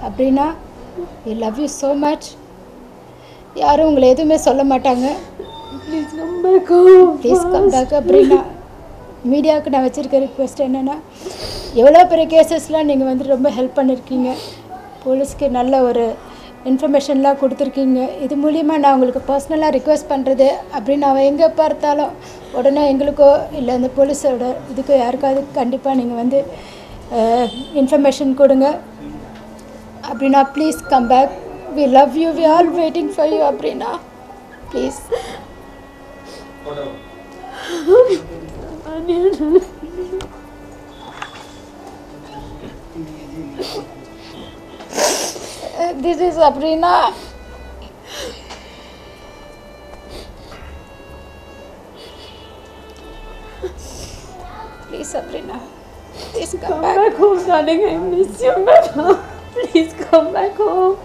அப்படின்னா I love you so much யாரும் உங்களை எதுவுமே சொல்ல மாட்டாங்க please come back home please come back அப்படின்னா மீடியாவுக்கு நான் வச்சுருக்க ரிக்வெஸ்ட் என்னென்னா எவ்வளோ பெரிய கேசஸ்லாம் நீங்கள் வந்து ரொம்ப ஹெல்ப் பண்ணியிருக்கீங்க போலீஸ்க்கு நல்ல ஒரு இன்ஃபர்மேஷன்லாம் கொடுத்துருக்கீங்க இது மூலிமா நான் உங்களுக்கு பர்சனலாக ரிக்வெஸ்ட் பண்ணுறது அப்படின்னு அவன் எங்கே பார்த்தாலும் உடனே எங்களுக்கோ இல்லை அந்த போலீஸோட இதுக்கோ யாருக்காவது கண்டிப்பாக நீங்கள் வந்து இன்ஃபர்மேஷன் கொடுங்க அப்படின்னா please come back we love you we all waiting for you அப்படின்னா please this is Sabrina. Please, Sabrina. Please come Come back. back home, darling. I miss you, Mama. Please come back home.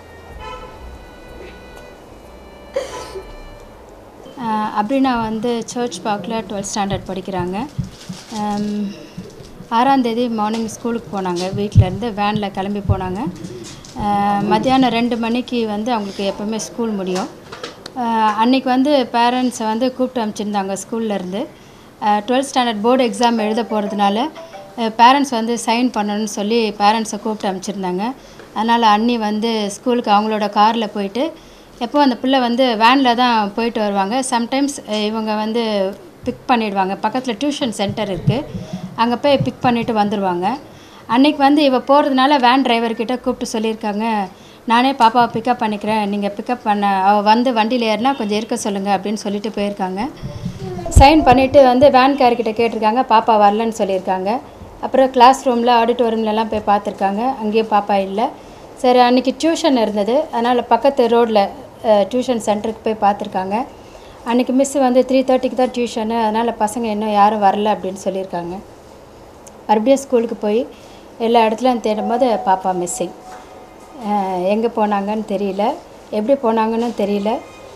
ஆஹ் Sabrina வந்து church பார்க்கில் twelfth standard படிக்கிறாங்க ஆம், ஆறாம் தேதி morning ஸ்கூலுக்கு போனாங்க வீட்டிலேருந்து வேனில் கிளம்பி போனாங்க ஆஹ் மத்தியானம் ரெண்டு மணிக்கு வந்து அவங்களுக்கு எப்போவுமே ஸ்கூல் முடியும் ஆஹ் அன்னைக்கு வந்து பேரண்ட்ஸை வந்து கூப்பிட்டு அனுப்பிச்சிருந்தாங்க ஸ்கூல்லேருந்து டுவெல்த் ஸ்டாண்டர்ட் போர்டு எக்ஸாம் எழுத போகிறதுனால பேரண்ட்ஸ் வந்து சைன் பண்ணணும்னு சொல்லி பேரண்ட்ஸை கூப்பிட்டு அனுப்பிச்சிருந்தாங்க அதனால் அண்ணி வந்து ஸ்கூலுக்கு அவங்களோட காரில் போயிட்டு எப்போ அந்த பிள்ளை வந்து வேனில் தான் போயிட்டு வருவாங்க சம்டைம்ஸ் இவங்க வந்து பிக் பண்ணிடுவாங்க பக்கத்தில் டியூஷன் சென்டர் இருக்குது அங்கே போய் பிக் பண்ணிவிட்டு வந்துடுவாங்க அன்னைக்கு வந்து இவ போகிறதுனால வேன் டிரைவர்கிட்ட கூப்பிட்டு சொல்லியிருக்காங்க நானே பாப்பாவை பிக்கப் பண்ணிக்கிறேன் நீங்கள் பிக்கப் பண்ண அவள் வந்து வண்டியில் ஏறினா கொஞ்சம் இருக்க சொல்லுங்கள் அப்படின்னு சொல்லிட்டு போயிருக்காங்க சைன் பண்ணிவிட்டு வந்து வேன்கார்கிட்ட கேட்டிருக்காங்க பாப்பா வரலன்னு சொல்லியிருக்காங்க அப்புறம் கிளாஸ் ரூமில் ஆடிட்டோரியம்லலாம் போய் பார்த்துருக்காங்க அங்கேயும் பாப்பா இல்லை சரி அன்றைக்கி டியூஷன் இருந்தது அதனால் பக்கத்து ரோட்டில் டியூஷன் சென்டருக்கு போய் பார்த்துருக்காங்க அன்றைக்கி மிஸ் வந்து த்ரீ தேர்ட்டிக்கு தான் டியூஷனு அதனால் பசங்க இன்னும் யாரும் வரல அப்படின்னு சொல்லியிருக்காங்க மறுபடியும் ஸ்கூலுக்கு போய் எல்லா இடத்துலையும் தேடும்போது பாப்பா மிஸ்ஸிங் எங்கே போனாங்கன்னு தெரியல எப்படி போனாங்கன்னு தெரியல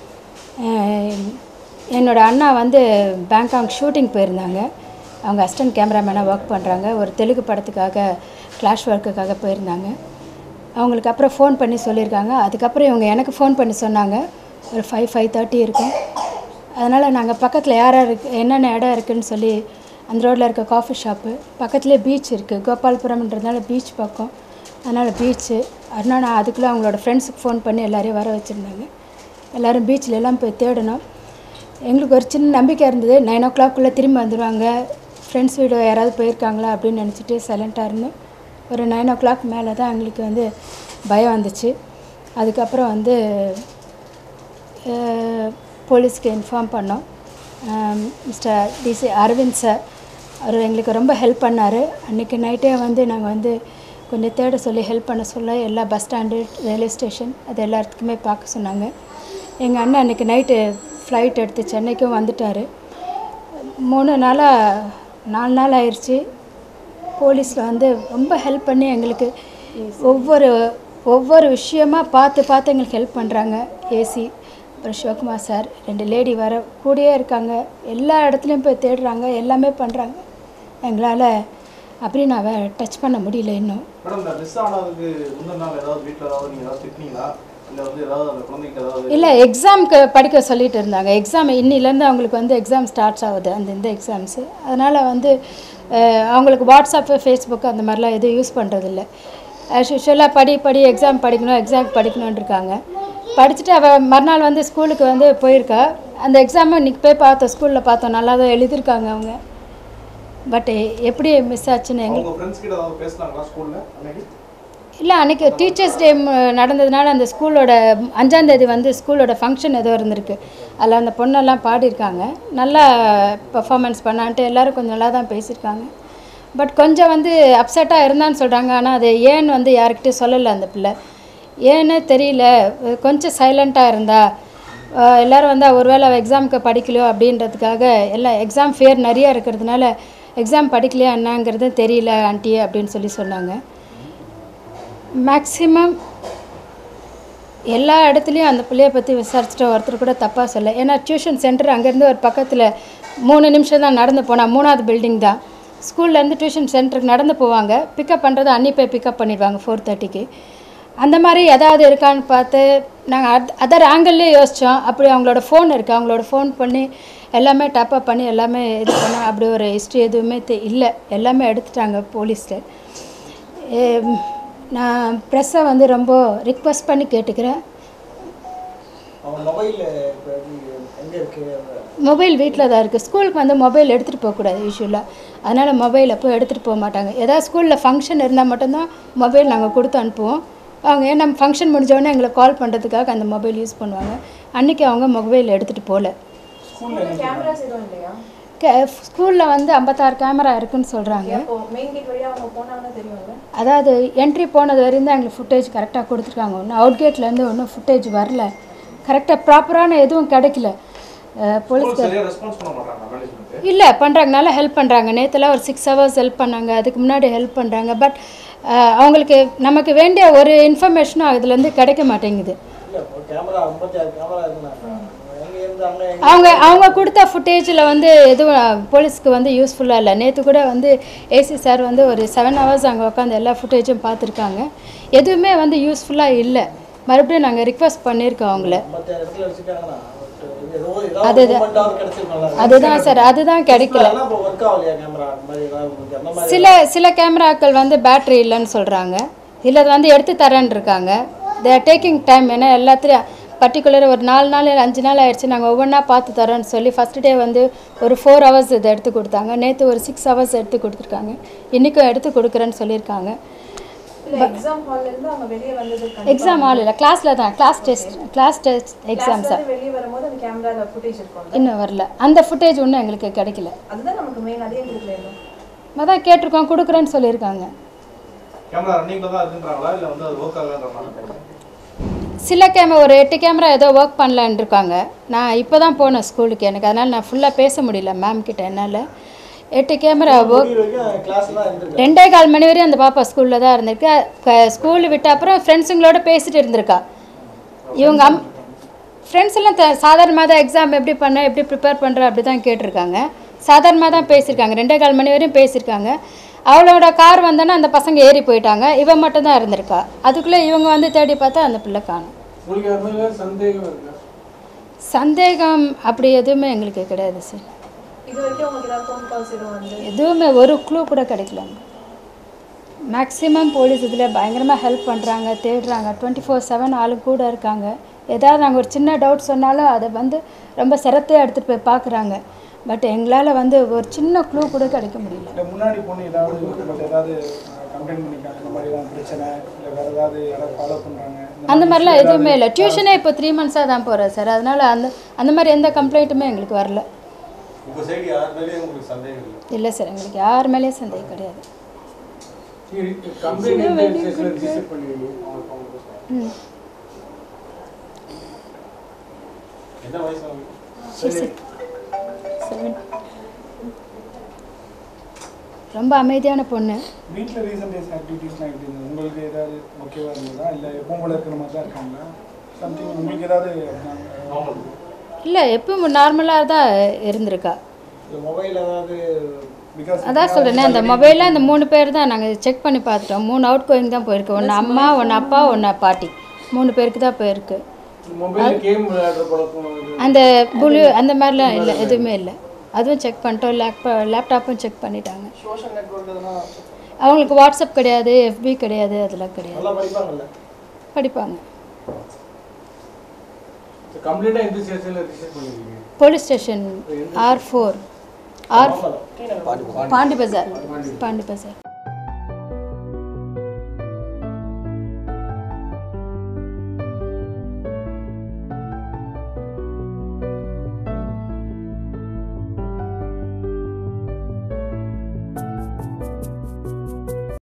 அஹ் என்னோட அண்ணா வந்து பேங்காக் ஷூட்டிங் போயிருந்தாங்க அவங்க அசிஸ்டன்ட் கேமராமேனாக ஒர்க் பண்ணுறாங்க ஒரு தெலுங்கு படத்துக்காக கிளாஷ் ஒர்க்குக்காக போயிருந்தாங்க அவங்களுக்கு அப்புறம் ஃபோன் பண்ணி சொல்லியிருக்காங்க அதுக்கப்புறம் இவங்க எனக்கு ஃபோன் பண்ணி சொன்னாங்க ஒரு ஃபைவ் ஃபைவ் தேர்ட்டி இருக்கும் அதனால் நாங்கள் பக்கத்தில் யார் யார் இருக்கு என்னென்ன இடம் இருக்குதுன்னு சொல்லி அந்த ரோட்டில் இருக்க காஃபி ஷாப்பு பக்கத்துலேயே பீச் இருக்குது கோபாலபுரம்ன்றதுனால பீச் பக்கம் அதனால் பீச்சு அதனால் நான் அதுக்குள்ளே அவங்களோட ஃப்ரெண்ட்ஸுக்கு ஃபோன் பண்ணி எல்லாரையும் வர வச்சுருந்தாங்க எல்லோரும் பீச்சில் எல்லாம் போய் தேடினோம் எங்களுக்கு ஒரு சின்ன நம்பிக்கை இருந்தது நைன் ஓ கிளாக்குள்ளே திரும்பி வந்துடுவாங்க ஃப்ரெண்ட்ஸ் வீடு யாராவது போயிருக்காங்களா அப்படின்னு நினச்சிட்டு சைலண்ட்டாக இருந்தோம் ஒரு நைன் ஓ கிளாக் மேலே தான் எங்களுக்கு வந்து பயம் வந்துச்சு அதுக்கப்புறம் வந்து அஹ், போலீஸ்க்கு இன்ஃபார்ம் பண்ணோம் மிஸ்டர் டிசி அரவிந்த் சார் அவர் எங்களுக்கு ரொம்ப ஹெல்ப் பண்ணார் அன்றைக்கி நைட்டே வந்து நாங்கள் வந்து கொஞ்சம் தேட சொல்லி ஹெல்ப் பண்ண சொல்ல எல்லா பஸ் ஸ்டாண்டு ரயில்வே ஸ்டேஷன் அது எல்லாத்துக்குமே பார்க்க சொன்னாங்க எங்கள் அண்ணன் அன்றைக்கி நைட்டு ஃப்ளைட் எடுத்து சென்னைக்கும் வந்துட்டார் மூணு நாளாக நாலு நாள் ஆயிடுச்சு போலீஸில் வந்து ரொம்ப ஹெல்ப் பண்ணி எங்களுக்கு ஒவ்வொரு ஒவ்வொரு விஷயமா பார்த்து பார்த்து எங்களுக்கு ஹெல்ப் பண்ணுறாங்க ஏசி அப்புறம் சிவகுமார் சார் ரெண்டு லேடி வர கூடயே இருக்காங்க எல்லா இடத்துலையும் போய் தேடுறாங்க எல்லாமே பண்ணுறாங்க எங்களால் அப்ரினாவை டச் பண்ண முடியல இன்னும் மேடம் இந்த மிஸ் ஆனதுக்கு முந்தின நாள் ஏதாவது வீட்டில் ஏதாவது நீங்கள் ஏதாவது திட்டினீங்களா இல்லை வந்து ஏதாவது அந்த குழந்தைக்கு ஏதாவது இல்லை எக்ஸாம்க்கு படிக்க சொல்லிட்டு இருந்தாங்க எக்ஸாம் இன்னிலேருந்து அவங்களுக்கு வந்து எக்ஸாம் ஸ்டார்ட்ஸ் ஆகுது அந்த இந்த எக்ஸாம்ஸு அதனால் வந்து அஹ், அவங்களுக்கு வாட்ஸ்அப்பு ஃபேஸ்புக் அந்த மாதிரிலாம் எதுவும் யூஸ் பண்ணுறதில்ல ஆஸ் யூஷுவலாக படி படி எக்ஸாம் படிக்கணும் எக்ஸாம் படிக்கணும்னு இருக்காங்க படிச்சுட்டு அவள் மறுநாள் வந்து ஸ்கூலுக்கு வந்து போயிருக்கா அந்த எக்ஸாமை இன்றைக்கி போய் பார்த்தோம் ஸ்கூலில் பார்த்தோம் நல்லா தான் எழுதியிருக்காங்க அவங்க பட் எப்படி மிஸ் ஆச்சுன்னு எங்களுக்கு அவங்க ஃப்ரெண்ட்ஸ் கிட்ட ஏதாவது பேசுனாங்களா ஸ்கூலில் அன்னைக்கு இல்லை அன்றைக்கி டீச்சர்ஸ் டே நடந்ததுனால அந்த ஸ்கூலோட அஞ்சாந்தேதி வந்து ஸ்கூலோட ஃபங்க்ஷன் ஏதோ இருந்திருக்கு அதில் அந்த பொண்ணெல்லாம் பாடியிருக்காங்க நல்லா பெர்ஃபார்மன்ஸ் பண்ணான்ட்டு எல்லோரும் கொஞ்சம் நல்லா தான் பேசியிருக்காங்க பட் கொஞ்சம் வந்து அப்செட்டாக இருந்தான்னு சொல்கிறாங்க ஆனால் அது ஏன்னு வந்து யாருக்கிட்டையும் சொல்லலை அந்த பிள்ளை ஏன்னு தெரியல கொஞ்சம் சைலண்ட்டாக இருந்தா அஹ் எல்லாரும் வந்து ஒருவேளை அவள் எக்ஸாமுக்கு படிக்கலையோ அப்படின்றதுக்காக எல்லாம் எக்ஸாம் ஃபேர் நிறையா இருக்கிறதுனால எக்ஸாம் படிக்கலையா என்னங்கிறது தெரியல ஆண்டி அப்படின்னு சொல்லி சொன்னாங்க மேக்ஸிமம் எல்லா இடத்துலையும் அந்த பிள்ளைய பற்றி விசாரிச்சுட்டு ஒருத்தர் கூட தப்பாக சொல்ல ஏன்னா டியூஷன் சென்டர் அங்கேருந்து ஒரு பக்கத்தில் மூணு நிமிஷம் தான் நடந்து போனால் மூணாவது பில்டிங் தான் ஸ்கூல்லேருந்து டியூஷன் சென்டருக்கு நடந்து போவாங்க பிக்கப் பண்ணுறது அன்னி போய் பிக்கப் பண்ணிடுவாங்க ஃபோர் தேர்ட்டிக்கு அந்த மாதிரி ஏதாவது இருக்கான்னு பார்த்து நாங்கள் அத் அதர் ஆங்கிள்லேயே யோசித்தோம் அப்படி அவங்களோட ஃபோன் இருக்குது அவங்களோட ஃபோன் பண்ணி எல்லாமே டப்பப் பண்ணி எல்லாமே இது பண்ணோம் அப்படி ஒரு ஹிஸ்ட்ரி எதுவுமே தெ இல்லை எல்லாமே எடுத்துட்டாங்க போலீஸில் நான் ப்ரெஸ்ஸை வந்து ரொம்ப ரிக்வெஸ்ட் பண்ணி கேட்டுக்கிறேன் அவங்க மொபைல் இப்போ எங்கே இருக்குது மொபைல் வீட்டில் தான் இருக்குது ஸ்கூலுக்கு வந்து மொபைல் எடுத்துகிட்டு போகக்கூடாது யூஸ்வலாக அதனால் மொபைல் அப்போ எடுத்துகிட்டு போக மாட்டாங்க ஏதாவது ஸ்கூலில் ஃபங்க்ஷன் இருந்தால் மட்டும்தான் மொபைல் நாங்கள் கொடுத்து அனுப்புவோம் அவங்க ஏன் நம்ம ஃபங்க்ஷன் முடிஞ்சோடனே எங்களை கால் பண்ணுறதுக்காக அந்த மொபைல் யூஸ் பண்ணுவாங்க அன்றைக்கி அவங்க மொபைல் எடுத்துகிட்டு போகல கேமராஸ் எதுவும் இல்லையா கே ஸ்கூலில் வந்து ஐம்பத்தாறு கேமரா இருக்குன்னு சொல்கிறாங்க இப்போ மெயின் கேட் வழியா அவங்க போனாங்கன்னா தெரியும்ல அதாவது என்ட்ரி போனது வரையும் தான் எங்களுக்கு ஃபுட்டேஜ் கரெக்டாக கொடுத்துருக்காங்க ஒன்றும் அவுட் கேட்லேருந்து ஒன்றும் ஃபுட்டேஜ் வரல கரெக்டாக ப்ராப்பரான எதுவும் கிடைக்கல போலீஸ் சரியா ரெஸ்பான்ஸ் பண்ண மாட்டாங்க மேனேஜ்மெண்ட் இல்லை பண்ணுறாங்க நல்லா ஹெல்ப் பண்ணுறாங்க நேற்றுலாம் ஒரு சிக்ஸ் ஹவர்ஸ் ஹெல்ப் பண்ணாங்க அதுக்கு முன்னாடி ஹெல்ப் பண்ணுறாங்க பட் அவங்களுக்கு நமக்கு வேண்டிய ஒரு இன்ஃபர்மேஷனும் அதுலேருந்து கிடைக்க மாட்டேங்குது இல்லை இப்போ கேமரா ஐம்பத்தி ஆறு கேமரா இருந்தாங்க எங்கே இருந்தாங்க எங்கே அவங்க அவங்க கொடுத்த ஃபுட்டேஜில் வந்து எதுவும் போலீஸ்க்கு வந்து யூஸ்ஃபுல்லாக இல்லை நேற்று கூட வந்து ஏசி சார் வந்து ஒரு செவன் ஹவர்ஸ் அங்கே உட்காந்து எல்லா ஃபுட்டேஜும் பார்த்துருக்காங்க எதுவுமே வந்து யூஸ்ஃபுல்லாக இல்லை மறுபடியும் நாங்கள் ரிக்வஸ்ட் பண்ணியிருக்கோம் அவங்கள ஐம்பத்தி ஆறு இடத்துல வச்சுட்டாங்கன்னா ஏதோ ஏதாவது மூமெண்ட்டாவது கிடைச்சிருக்கோம்ல அதுதான் சார் அதுதான் கிடைக்கல ஆனால் இப்போ ஒர்க் ஆகலையா கேமரா அந்த மாதிரி ஏதாவது உங்களுக்கு அந்த மாதிரி சில சில கேமராக்கள் வந்து பேட்டரி இல்லைன்னு சொல்கிறாங்க இல்லை வந்து எடுத்து தரேன்னு இருக்காங்க தேர் டேக்கிங் டைம் ஏன்னா எல்லாத்துலேயும் பர்டிகுலர் ஒரு நாலு நாள் இல்லை அஞ்சு நாள் ஆயிடுச்சு நாங்கள் ஒவ்வொன்றா பார்த்து தரோன்னு சொல்லி ஃபஸ்ட் டே வந்து ஒரு ஃபோர் ஹவர்ஸ் இதை எடுத்து கொடுத்தாங்க நேற்று ஒரு சிக்ஸ் ஹவர்ஸ் எடுத்து கொடுத்துருக்காங்க இன்றைக்கும் எடுத்து கொடுக்குறேன்னு சொல்லியிருக்காங்க இல்ல எக்ஸாம் ஹால்ல இருந்து அவங்க வெளியே வந்தது எக்ஸாம் ஆல் இல்லை கிளாஸில் தான் class test class test exams கிளாஸ்ல வெளியே வரும்போது அந்த கேமரால ஃபுட்டேஜ் இருக்கும் இன்னும் வரல அந்த ஃபுட்டேஜ் இன்னும் எங்களுக்கு கிடைக்கல அதுதான் நமக்கு மெயின் அதே எங்களுக்கு வேணும் அதான் கேட்டிருக்கோம் கொடுக்குறேன்னு சொல்லியிருக்காங்க கேமரா ரன்னிங்ல தான் இருக்குன்றாங்களா இல்ல வந்து அது ஒர்க் ஆகலன்றாங்களா சில கேமரா ஒரு எட்டு கேமரா ஏதோ ஒர்க் பண்ணலான்னு இருக்காங்க நான் இப்போ தான் போனேன் ஸ்கூலுக்கு எனக்கு அதனால் நான் ஃபுல்லாக பேச முடியல மேம் கிட்ட என்னால் எட்டு கேமரா ஒர்க் முடிகிற வரைக்கும் கிளாஸ்லாம் இருந்திருக்கு ரெண்டே கால் மணி வரையும் அந்த பாப்பா ஸ்கூலில் தான் இருந்திருக்கு ஸ்கூல் விட்ட அப்புறம் ஃப்ரெண்ட்ஸுங்களோட பேசிட்டு இருந்திருக்கா இவங்க அம் ஃப்ரெண்ட்ஸ் எல்லாம் த சாதாரணமாக தான் எக்ஸாம் எப்படி பண்ண எப்படி ப்ரிப்பேர் பண்ணுற அப்படி தான் கேட்டிருக்காங்க சாதாரணமாக தான் பேசியிருக்காங்க ரெண்டே கால் மணி வரையும் பேசியிருக்காங்க அவளோட கார் வந்தோன்னே அந்த பசங்க ஏறி போயிட்டாங்க இவன் மட்டும் தான் இருந்திருக்கா அதுக்குள்ளே இவங்க வந்து தேடி பார்த்தா அந்த பிள்ளை காணும் உங்களுக்கு அது மேலே சந்தேகம் இருக்கா சந்தேகம் அப்படி எதுவுமே எங்களுக்கு கிடையாது சார் இது வரைக்கும் உங்களுக்கு ஏதாவது ஃபோன் கால்ஸ் எதுவும் வந்து எதுவுமே ஒரு க்ளூ கூட கிடைக்கல மேக்ஸிமம் போலீஸ் இதில் பயங்கரமாக ஹெல்ப் பண்ணுறாங்க தேடுறாங்க டுவெண்ட்டி ஃபோர் செவன் ஆளு கூட இருக்காங்க ஏதாவது நாங்கள் ஒரு சின்ன டவுட் சொன்னாலும் அதை வந்து ரொம்ப சிரத்தையாக எடுத்துகிட்டு போய் பார்க்குறாங்க பட் எங்களால் வந்து ஒரு சின்ன க்ளூ கூட கிடைக்க முடியல இல்லை முன்னாடி பொண்ணு ஏதாவது பட் ஏதாவது கம்ப்ளைண்ட் பண்ணிருக்காங்க இந்த மாதிரி ஏதாவது பிரச்சனை இல்லை வேறு ஏதாவது யாராவது ஃபாலோ பண்ணுறாங்க அந்த மாதிரிலாம் எதுவுமே இல்லை டியூஷனே இப்போ த்ரீ மந்த்ஸாக தான் போகிறேன் சார் அதனால் அந்த அந்த மாதிரி எந்த கம்ப்ளைண்ட்டுமே எங்களுக்கு வரல உங்க சைடு யார் மேலேயும் உங்களுக்கு சந்தேகம் இல்லை இல்லை சார் எங்களுக்கு யார் மேலேயும் சந்தேகம் கிடையாது கம்ப்ளைண்ட் எந்த ஸ்டேஷனில் ரிஜிஸ்டர் பண்ணிருக்கீங்க ம் என்ன வயசு அவங்களுக்கு செவன் ரொம்ப அமைதியான பொண்ணு வீட்டில் ரீசன்ட் டேஸ் ஆக்டிவிட்டீஸ்லாம் எப்படி இருந்தது உங்களுக்கு ஏதாவது ஓகேவா இருந்ததா இல்லை எப்பவும் போல இருக்கிற மாதிரி தான் இருக்காங்களா சம்திங் உங்களுக்கு ஏதாவது நார்மல் இல்லை எப்பவும் நார்மலாக தான் இருந்திருக்கா இந்த மொபைல் ஏதாவது பிகாஸ் அதான் சொல்கிறேனே அந்த மொபைலில் அந்த மூணு பேர் தான் நாங்கள் செக் பண்ணி பார்த்துட்டோம் மூணு அவுட் கோயிங் தான் போயிருக்கு ஒன்று அம்மா ஒன்று அப்பா ஒன்று பாட்டி மூணு பேருக்கு தான் போயிருக்கு மொபைலில் கேம் விளையாடுற பழக்கம் இது அந்த புளு அந்த மாதிரிலாம் இல்லை எதுவுமே இல்லை அதுவும் செக் பண்ணிட்டோம் லேப்டா லேப்டாப்பும் செக் பண்ணிட்டாங்க சோஷியல் நெட்ஒர்க் எதனா அவங்களுக்கு வாட்ஸ்அப் கிடையாது எஃபி கிடையாது அதெல்லாம் கிடையாது நல்லா படிப்பாங்கல்ல படிப்பாங்க கம்ப்ளீட்டாக எந்த ஸ்டேஷனில் ரிஜிஸ்டர் பண்ணிருக்கீங்க police station R four R ஆமாம் பாண்டி பஜார் பாண்டி பஜார்